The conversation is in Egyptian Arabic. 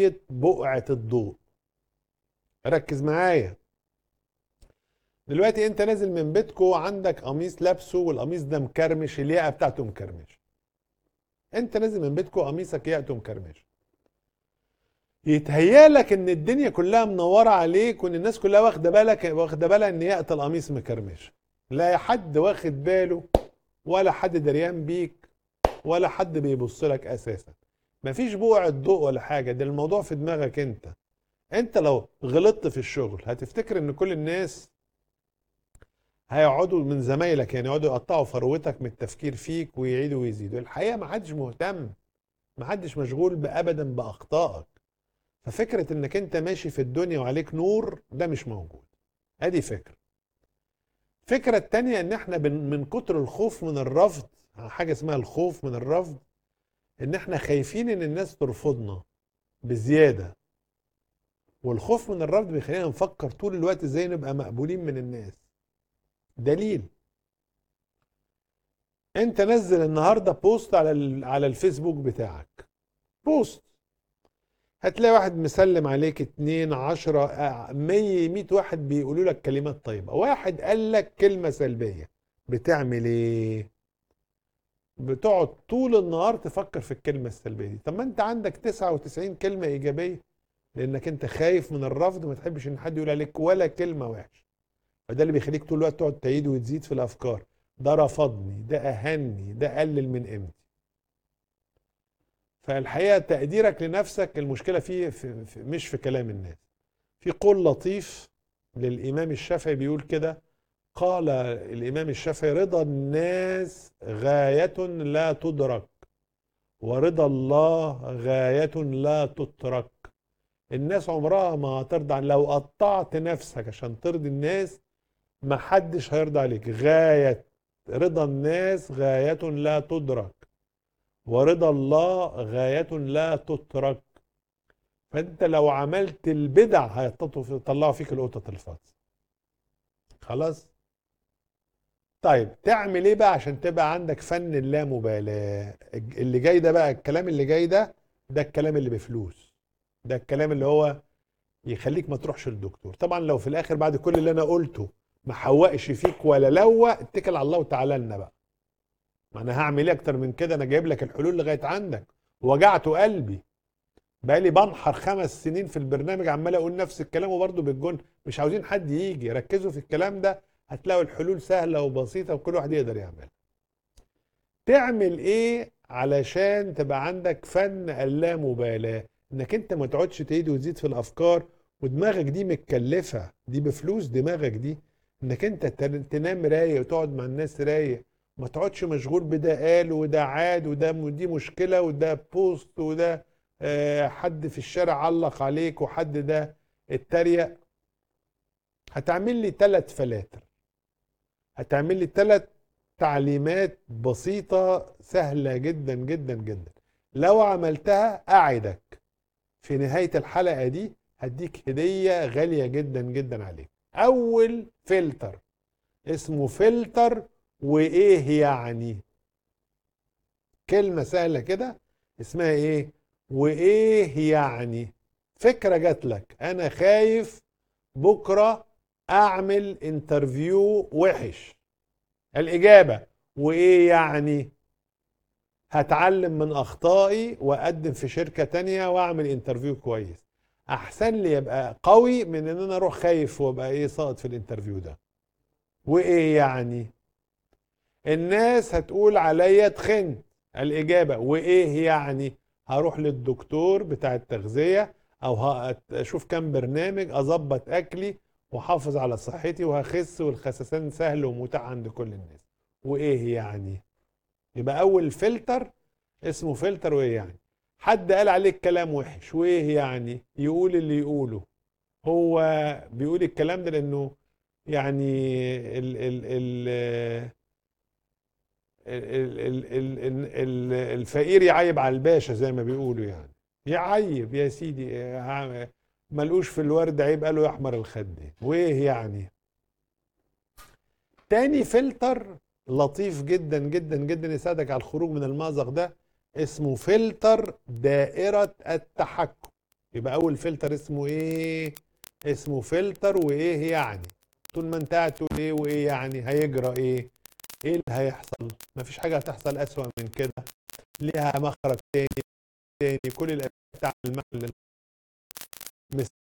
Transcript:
قضية بقعة الضوء ركز معايا دلوقتي انت نازل من بيتكو عندك قميص لابسه والقميص ده مكرمش الياقة بتاعته مكرمش انت نازل من بيتكو قميصك ياقته مكرمش يتهيالك ان الدنيا كلها منوره عليك وان الناس كلها واخده بالك واخده بالها ان ياقه القميص مكرمش لا حد واخد باله ولا حد دريان بيك ولا حد بيبص لك اساسا مفيش بقعة ضوء ولا حاجه ده الموضوع في دماغك انت انت لو غلطت في الشغل هتفتكر ان كل الناس هيقعدوا من زمايلك يعني يقعدوا يقطعوا فروتك من التفكير فيك ويعيدوا ويزيدوا الحقيقه ما حدش مهتم ما حدش مشغول ابدا باخطائك ففكره انك انت ماشي في الدنيا وعليك نور ده مش موجود ادي فكره الفكره التانية ان احنا بن- من كتر الخوف من الرفض حاجه اسمها الخوف من الرفض ان احنا خايفين ان الناس ترفضنا بزياده والخوف من الرفض بيخلينا نفكر طول الوقت ازاي نبقى مقبولين من الناس دليل انت نزل النهارده بوست على ال- على الفيسبوك بتاعك بوست هتلاقي واحد مسلم عليك اتنين عشرة آه، مية مية واحد بيقولوا لك كلمات طيبة واحد قال لك كلمة سلبية بتعمل ايه بتقعد طول النهار تفكر في الكلمة السلبية دي طب ما انت عندك 99 كلمة ايجابية لانك انت خايف من الرفض وما تحبش ان حد يقول عليك ولا كلمة وحشة فده اللي بيخليك طول الوقت تقعد تعيد وتزيد في الافكار ده رفضني ده اهني ده قلل من قيمتي فالحقيقه تقديرك لنفسك المشكله فيه في في مش في كلام الناس في قول لطيف للامام الشافعي بيقول كده قال الامام الشافعي رضا الناس غايه لا تدرك ورضا الله غايه لا تترك الناس عمرها ما هترضى عن لو قطعت نفسك عشان ترضي الناس ما حدش هيرضى عليك غايه رضا الناس غايه لا تدرك ورضا الله غاية لا تترك فانت لو عملت البدع هيطلعوا فيك القطط الفاضية خلاص طيب تعمل ايه بقى عشان تبقى عندك فن اللامبالاة اللي جاي ده بقى الكلام اللي جاي ده ده الكلام اللي بفلوس ده الكلام اللي هو يخليك ما تروحش للدكتور طبعا لو في الاخر بعد كل اللي انا قلته ما حوقش فيك ولا لوى اتكل على الله وتعالى لنا بقى ما انا هعمل ايه اكتر من كده انا جايب لك الحلول لغايه عندك وجعت قلبي بقالي بنحر خمس سنين في البرنامج عمال اقول نفس الكلام وبرضه بالجون مش عاوزين حد يجي ركزوا في الكلام ده هتلاقوا الحلول سهله وبسيطه وكل واحد يقدر يعملها تعمل ايه علشان تبقى عندك فن اللامبالاه انك انت ما تقعدش تعيد وتزيد في الافكار ودماغك دي متكلفه دي بفلوس دماغك دي انك انت تن- تنام رايق وتقعد مع الناس رايق ما تقعدش مشغول بده قال وده عاد وده م- دي مشكله وده بوست وده آه، حد في الشارع علق عليك وحد ده اتريق هتعمل لي ثلاث فلاتر هتعمل لي ثلاث تعليمات بسيطة سهلة جدا جدا جدا لو عملتها أعدك في نهاية الحلقة دي هديك هدية غالية جدا جدا عليك أول فلتر اسمه فلتر وإيه يعني كلمة سهلة كده اسمها إيه وإيه يعني فكرة جات لك أنا خايف بكرة أعمل انترفيو وحش الإجابة وإيه يعني هتعلم من أخطائي وأقدم في شركة تانية وأعمل انترفيو كويس أحسن لي يبقى قوي من إن أنا أروح خايف وأبقى إيه ساقط في الانترفيو ده وإيه يعني الناس هتقول عليا تخنت الإجابة وإيه يعني هروح للدكتور بتاع التغذية أو ه- أشوف كام برنامج أظبط أكلي وأحافظ على صحتي وهخس والخسسان سهل ومتاح عند كل الناس وإيه يعني يبقى أول فلتر اسمه فلتر وإيه يعني حد قال عليك كلام وحش وإيه يعني يقول اللي يقوله هو بيقول الكلام ده لأنه يعني ال ال ال ال- ال- ال- ال- ال- الفقير يعيب على الباشا زي ما بيقولوا يعني يعيب يا سيدي ها- ملقوش في الورد عيب قالوا يحمر الخد وايه يعني تاني فلتر لطيف جدا جدا جدا يساعدك على الخروج من المأزق ده اسمه فلتر دائرة التحكم يبقى اول فلتر اسمه ايه اسمه فلتر وايه يعني طول ما انت قاعد تقول ايه وايه يعني هيجرى ايه ايه اللي هيحصل مفيش حاجه هتحصل اسوأ من كده ليها مخرج تاني تاني كل الاشياء بتاع المحل